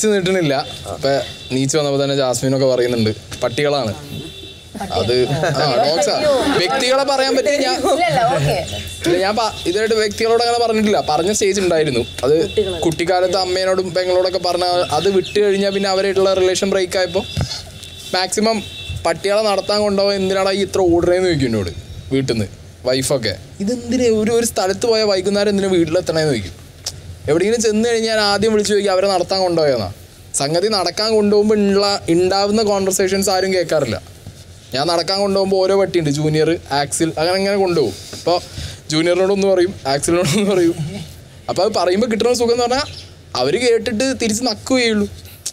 പിടിച്ചു നീട്ടണില്ല ഇപ്പൊ നീച്ച് വന്നപ്പോ തന്നെ ജാസ്മിനൊക്കെ പറയുന്നുണ്ട് പട്ടികളാണ് അത് ആ ഡോഗ്സാ വ്യക്തികളെ പറയാൻ പറ്റിയ ഞാൻ ഇല്ലല്ല ഓക്കെ ഇല്ല, ഞാൻ പ- ഇതുമായിട്ട് വ്യക്തികളോട് അങ്ങനെ പറഞ്ഞിട്ടില്ല പറഞ്ഞ സ്റ്റേജ് ഉണ്ടായിരുന്നു അത് കുട്ടിക്കാലത്ത് അമ്മേനോടും പെങ്ങളോടൊക്കെ പറഞ്ഞ അത് വിട്ട് കഴിഞ്ഞാൽ പിന്നെ അവരായിട്ടുള്ള റിലേഷൻ ബ്രേക്ക് ആയപ്പോൾ മാക്സിമം പട്ടികളെ നടത്താൻ കൊണ്ടുപോകാൻ എന്തിനാടാ ഈ ഇത്ര ഓർഡറേന്ന് ചോദിക്കും എന്നോട് വീട്ടിൽ നിന്ന് വൈഫൊക്കെ ഇതെന്തിനാ ഒരു ഒരു സ്ഥലത്ത് പോയ വൈകുന്നേരം എന്തിനാ വീട്ടിലെത്തണേന്ന് ചോദിക്കും എവിടെയെങ്കിലും ചെന്ന് കഴിഞ്ഞാൽ ഞാൻ ആദ്യം വിളിച്ചു ചോദിക്കും അവരെ നടത്താൻ കൊണ്ടുപോയെന്നാ സംഗതി നടക്കാൻ കൊണ്ടുപോകുമ്പോൾ ഉള്ള ഉണ്ടാവുന്ന കോൺവെർസേഷൻസ് ആരും കേൾക്കാറില്ല ഞാൻ നടക്കാൻ കൊണ്ടുപോകുമ്പോൾ ഓരോ പട്ടിയുണ്ട് ജൂനിയർ ആക്സിൽ അങ്ങനെ അങ്ങനെ കൊണ്ടുപോകും അപ്പോൾ ജൂനിയറിനോടൊന്ന് പറയും ആക്സിലിനോടൊന്ന് പറയും അപ്പോൾ അത് പറയുമ്പോൾ കിട്ടുന്ന സുഖം എന്ന് പറഞ്ഞാൽ അവർ കേട്ടിട്ട് തിരിച്ച് നക്കുകയുള്ളൂ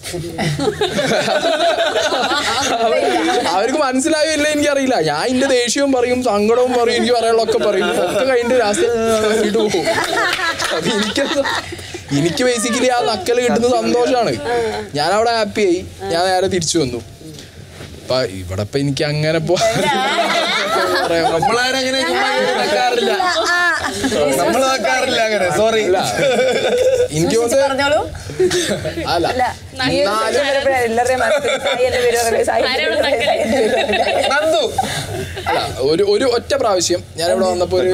അവർക്ക് മനസ്സിലായില്ല എനിക്കറിയില്ല ഞാൻ എന്റെ ദേഷ്യവും പറയും സങ്കടവും പറയും എനിക്ക് പറയാനുള്ളതൊക്കെ പറയും ഒക്കെ കഴിഞ്ഞിട്ട് ലാസ്റ്റ് പോകും അപ്പൊ എനിക്കത് എനിക്ക് ബേസിക്കലി ആ നക്കല് കിട്ടുന്ന സന്തോഷമാണ് ഞാൻ അവിടെ ഹാപ്പിയായി ഞാൻ നേരെ തിരിച്ചു വന്നു അപ്പൊ ഇവിടെ ഇപ്പൊ എനിക്ക് അങ്ങനെ പോ പറയാൻ പറ്റില്ല. നമ്മളാരങ്ങനെ ചുമ്മാ വെക്കാറില്ല നമ്മൾ വെക്കാറില്ല അങ്ങനെ സോറി ഇല്ല. എനിക്ക് തോന്നുന്നത് പറഞ്ഞോളൂ അല്ല എല്ലാവരുടെയും മനസ്സിൽ സായി എന്റെ പേര് പറയുന്നത് സായി എന്റെ പേര് പറയുന്നത്, സായി എന്റെ പേര് പറയുന്നത്. നന്ദു അല്ല ഒരു ഒരു ഒറ്റ പ്രാവശ്യം ഞാനിവിടെ വന്നപ്പോ ഒരു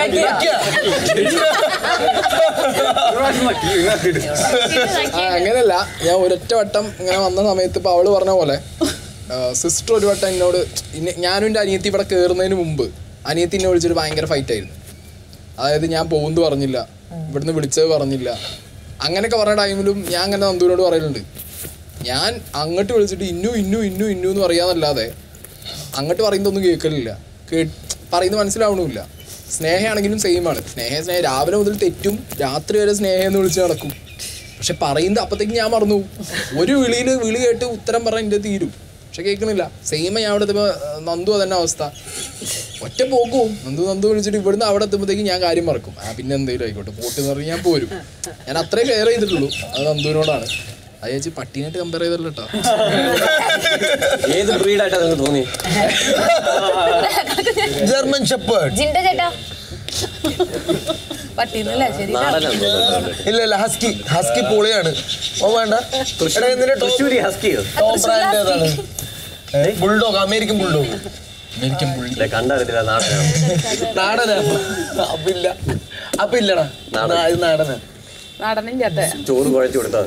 ആ, അങ്ങനെയല്ല ഞാൻ ഒരൊറ്റ വട്ടം ഇങ്ങനെ വന്ന സമയത്ത് ഇപ്പൊ അവള് പറഞ്ഞ പോലെ സിസ്റ്റർ ഒരു വട്ടം എന്നോട് ഇന്നെ- ഞാനും എൻ്റെ അനിയത്തി ഇവിടെ കയറുന്നതിന് മുമ്പ് അനിയത്തി എന്നെ വിളിച്ചൊരു ഭയങ്കര ഫൈറ്റ് ആയിരുന്നു അതായത് ഞാൻ പോകുന്നത് പറഞ്ഞില്ല ഇവിടുന്ന് വിളിച്ചത് പറഞ്ഞില്ല അങ്ങനെയൊക്കെ പറഞ്ഞ ടൈമിലും ഞാൻ അങ്ങനെ നന്ദുവിനോട് പറയലുണ്ട് ഞാൻ അങ്ങോട്ട് വിളിച്ചിട്ട് ഇന്നു ഇന്നു ഇന്നു ഇന്നു എന്ന് പറയാന്നല്ലാതെ അങ്ങോട്ട് പറയുന്നതൊന്നും കേൾക്കലില്ല കേ പറയുന്നത് മനസ്സിലാവണമില്ല സ്നേഹമാണെങ്കിലും സെയിം ആണ് സ്നേഹ സ്നേഹം രാവിലെ മുതൽ തെറ്റും രാത്രി വരെ സ്നേഹം എന്ന് വിളിച്ച് നടക്കും പക്ഷെ പറയുന്നത് അപ്പത്തേക്ക് ഞാൻ മറന്നു പോകും. ഒരു വിളിയിൽ വിളി കേട്ട് ഉത്തരം പറഞ്ഞാൽ എൻ്റെ തീരും പക്ഷെ കേൾക്കണില്ല സെയിം ഞാൻ അവിടെ എത്തുമ്പോൾ നന്ദു അതന്നെ അവസ്ഥ ഒറ്റ പോക്കും നന്ദു നന്ദു വിളിച്ചിട്ട് ഇവിടുന്ന് അവിടെ എത്തുമ്പോഴത്തേക്ക് ഞാൻ കാര്യം മറക്കും ആ പിന്നെ എന്തെങ്കിലും ആയിക്കോട്ടെ പോട്ടെന്ന് പറഞ്ഞ് ഞാൻ പോരും ഞാൻ അത്രേ ഷെയർ ചെയ്തിട്ടുള്ളൂ അത് നന്ദുവിനോടാണ് അത് ചേച്ചി പട്ടീനായിട്ട് കമ്പയർ ചെയ്തല്ലോ കേട്ടോ ഏത് ബ്രീഡായിട്ടാ നിങ്ങൾക്ക് തോന്നി ജർമ്മൻ ഷെപ്പേർഡ് ജിൻഡ ചേട്ടാ പട്ടിന്നല്ലേ ശരി നാടനാന്ന് തോന്നുന്നു ഇല്ല ഇല്ല ഹസ്കി ഹസ്കി പൊളിയാണ് ഓ വേണ്ട എടാ, ഇതിന്റെ top- തൃശ്ശൂരി ഹസ്കിയോ top brand ഏതാണ് bulldog American bulldog American bulldog ഇല്ല കണ്ടറിയില്ല നാടനാണ് നാടനാ അപ്പൊ ഇല്ല അപ്പൊ ഇല്ലടാ നാ- ഇത് നാടനാ നടനും ചേട്ട ചോറ് കുഴച്ചു കൊടുത്താൽ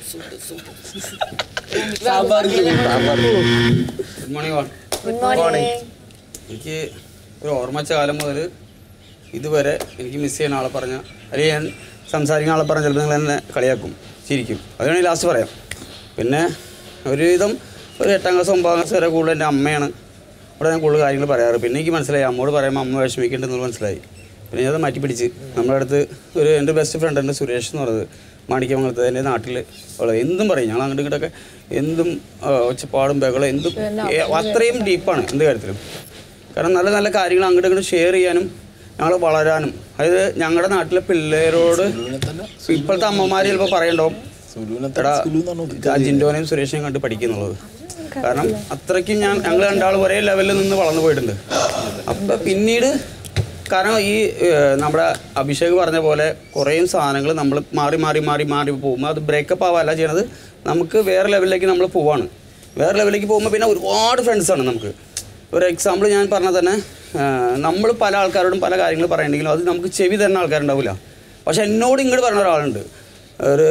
മതി സാമ്പാർ സാമ്പാർ ഗുഡ് മോർണിംഗ് വാൺ ഗുഡ് മോർണിംഗ് എനിക്ക് ഒരു ഓർമ്മച്ച കാലം മുതൽ ഇതുവരെ എനിക്ക് മിസ് ചെയ്യുന്ന ആളെ പറഞ്ഞ അല്ലെങ്കിൽ ഞാൻ സംസാരിക്കുന്ന ആളെ പറഞ്ഞ ചിലപ്പോൾ നിങ്ങൾ എന്നെ കളിയാക്കും ചിരിക്കും അത് വേണമെങ്കിൽ ലാസ്റ്റ് പറയാം പിന്നെ ഒരുവിധം ഒരു എട്ടാം ക്ലാസ് ഒമ്പതാം ക്ലാസ് വരെ കൂടുതൽ എൻ്റെ അമ്മയാണ് അവിടെ ഞാൻ കൂടുതൽ കാര്യങ്ങൾ പറയാറ് പിന്നെ എനിക്ക് മനസ്സിലായി അമ്മോട് പറയുമ്പോൾ അമ്മ വിഷമിക്കേണ്ടെന്ന് മനസ്സിലായി പിന്നെ ഞാനത് മാറ്റി പിടിച്ച് നമ്മുടെ അടുത്ത് ഒരു എൻ്റെ ബെസ്റ്റ് ഫ്രണ്ട് ഉണ്ട് സുരേഷ് എന്ന് പറയുന്നത് മാണിക്യമംഗലത്ത് എൻ്റെ നാട്ടിൽ ഉള്ളത് എന്തും പറയും ഞങ്ങൾ അങ്ങോട്ടും ഇങ്ങോട്ടൊക്കെ എന്തും ആ, ഒച്ചപ്പാടും ബഹളം എന്തും ഏ, അത്രയും ഡീപ്പാണ് എന്ത് കാര്യത്തിലും കാരണം നല്ല നല്ല കാര്യങ്ങൾ അങ്ങോട്ടും ഇങ്ങോട്ടും ഷെയർ ചെയ്യാനും ഞങ്ങൾ വളരാനും അതായത് ഞങ്ങളുടെ നാട്ടിലെ പിള്ളേരോട് ഇപ്പോഴത്തെ അമ്മമാർ ചിലപ്പോൾ പറയണ്ടാവും എടാ ആ ജിൻഡോനെയും സുരേഷിനെയും കണ്ട് പഠിക്കുന്നുള്ളത് കാരണം അത്രയ്ക്കും ഞാൻ ഞങ്ങൾ രണ്ടാളും ഒരേ ലെവലിൽ നിന്ന് വളർന്നു പോയിട്ടുണ്ട് അപ്പം പിന്നീട് കാരണം ഈ ഏഹ്, നമ്മുടെ അഭിഷേക് പറഞ്ഞ പോലെ കുറേ സാധനങ്ങൾ നമ്മൾ മാറി മാറി മാറി മാറി പോകുമ്പോൾ അത് ബ്രേക്കപ്പ് ആവാല്ല ചെയ്യണത് നമുക്ക് വേറെ ലെവലിലേക്ക് നമ്മൾ പോവാണ് വേറെ ലെവലിലേക്ക് പോകുമ്പോൾ പിന്നെ ഒരുപാട് ഫ്രണ്ട്സാണ് നമുക്ക് ഒരു എക്സാമ്പിൾ ഞാൻ പറഞ്ഞാൽ തന്നെ നമ്മൾ പല ആൾക്കാരോടും പല കാര്യങ്ങൾ പറയണമെങ്കിലും അത് നമുക്ക് ചെവി തരുന്ന ആൾക്കാരുണ്ടാവില്ല പക്ഷെ എന്നോട് ഇങ്ങോട്ട് പറഞ്ഞ ഒരാളുണ്ട് ഒരു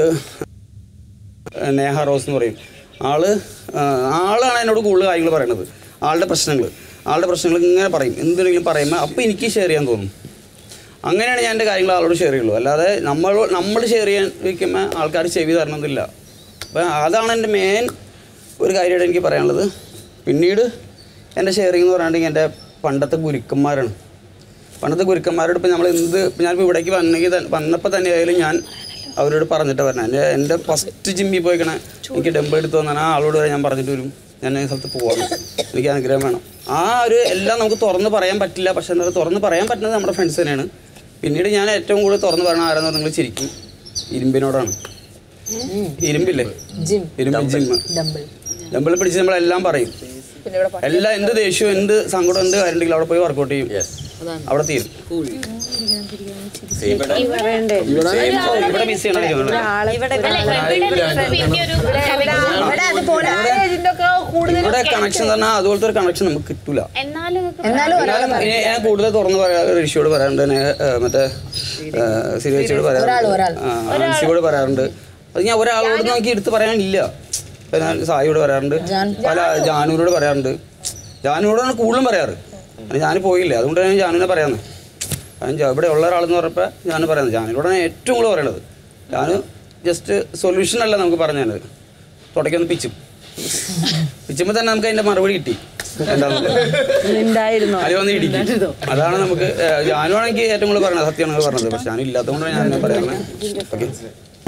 നേഹ റോസ് എന്ന് പറയും ആള് ആ, ആളാണ് എന്നോട് കൂടുതൽ കാര്യങ്ങൾ പറയണത് ആളുടെ പ്രശ്നങ്ങൾ ആളുടെ പ്രശ്നങ്ങൾ ഇങ്ങനെ പറയും എന്തെങ്കിലും പറയുമ്പോൾ അപ്പോൾ എനിക്ക് ഷെയർ ചെയ്യാൻ തോന്നും അങ്ങനെയാണ് ഞാൻ എൻ്റെ കാര്യങ്ങൾ ആളോട് ഷെയർ ചെയ്യുള്ളൂ അല്ലാതെ നമ്മൾ നമ്മൾ ഷെയർ ചെയ്യാൻ വയ്ക്കുമ്പോൾ ആൾക്കാർ ചെവി തരണമെന്നില്ല അപ്പം അതാണ് എൻ്റെ മെയിൻ ഒരു കാര്യമായിട്ട് എനിക്ക് പറയാനുള്ളത് പിന്നീട് എൻ്റെ ഷെയറിംഗ് എന്ന് പറയുകയാണെങ്കിൽ എൻ്റെ പണ്ടത്തെ ഗുരുക്കന്മാരാണ് പണ്ടത്തെ ഗുരുക്കന്മാരോട് ഇപ്പം നമ്മൾ എന്ത് ഇപ്പം ഞാനിപ്പോൾ ഇവിടേക്ക് വന്നെങ്കിൽ തന്നെ- വന്നപ്പോൾ തന്നെ ആയാലും ഞാൻ അവരോട് പറഞ്ഞിട്ട് പറഞ്ഞത് എൻ്റെ എൻ്റെ ഫസ്റ്റ് ജിമ്മിൽ പോയിക്കണേ എനിക്ക് ഡെമ്പ് എടുത്ത് വന്നാൽ ആ ആളോട് വരെ ഞാൻ പറഞ്ഞിട്ട് വരും ഞാൻ ഈ സ്ഥലത്ത് പോവാണ് എനിക്ക് അനുഗ്രഹം വേണം ആ ഒരു എല്ലാം നമുക്ക് തുറന്ന് പറയാൻ പറ്റില്ല പക്ഷെ എന്നാൽ തുറന്ന് പറയാൻ പറ്റുന്നത് നമ്മുടെ ഫ്രണ്ട്സ് തന്നെയാണ് പിന്നീട് ഞാൻ ഏറ്റവും കൂടുതൽ തുറന്ന് പറയണ ആരാന്ന് നിങ്ങൾ ചിരിക്കും ഇരുമ്പിനോടാണ് ഇരുമ്പില്ലേ ജിം ഇരുമ്പ് ജിമ്മ് ഡംബിൾ ഡമ്പിൾ പിടിച്ച് നമ്മളെല്ലാം പറയും പിന്നെ ഇവിടെ എല്ലാം എന്ത് ദേഷ്യവും എന്ത് സങ്കടം എന്ത് കാര്യം ഉണ്ടെങ്കിലും അവിടെ പോയി വർക്കൗട്ട് ചെയ്യും അവിടെ തീരും പറയണ്ടേ ഇവിടെ മിസ് ചെയ്യണം ഇവിടെ ഇവിടെ അതുപോലെ ആരെയും ഇതിന്റെയൊക്കെ കൂടുതൽ ഇവിടെ കണക്ഷൻ പറഞ്ഞാൽ അതുപോലത്തെ ഒരു കണക്ഷൻ നമുക്ക് കിട്ടൂല എന്നാലും എന്നാലും ഒരാളെ എന്നാലും ഇനി ഞാൻ കൂടുതൽ തുറന്ന് പറയാ ഋഷിയോട് പറയാറുണ്ട് ഞാൻ, ഏ, മറ്റേ സിരിവച്ചിയോട് പറയാറുണ്ട് ആ, ആൻസിയോട് പറയാറുണ്ട് അത് ഞാൻ ഒരാളോട് എനിക്ക് എടുത്ത് പറയാനില്ല ഇപ്പൊ ഞാൻ സായിയോട് പറയാറുണ്ട് പല ജാനുവിനോട് പറയാറുണ്ട് ജാനുവിനോടാണ് കൂടുതലും പറയാറ് കാരണം ഞാൻ പോയില്ലേ അതുകൊണ്ടാണ് ഞാൻ ജാനുവിനെ പറയാന്ന് കാരണം ജാ- ഇവിടെ ഉള്ള ഒരാളെന്ന് പറഞ്ഞപ്പോൾ ഞാൻ പറയുന്നത് ജാനുവിനോടാണ് ഏറ്റവും കൂടുതൽ പറയണത് ഞാൻ ജസ്റ്റ് സൊല്യൂഷൻ അല്ല നമുക്ക് പറഞ്ഞു തന്നത് തുടക്കൊന്ന് പിച്ചും പിച്ചുമ്പോൾ തന്നെ നമുക്ക് അതിന്റെ മറുപടി കിട്ടി എന്താണെന്നുള്ളത് ഉണ്ടായിരുന്നു അതിൽ വന്ന് ഇടിക്കും അതാണ് നമുക്ക് ജാനുവാണ് എനിക്ക് ഏറ്റവും കൂടുതൽ പറയുന്നത് സത്യമാണ് പറഞ്ഞത് പക്ഷെ ഞാൻ ഇല്ലാത്തതുകൊണ്ടാണ് ഞാൻ അങ്ങനെ പറയുന്നത് ഓക്കെ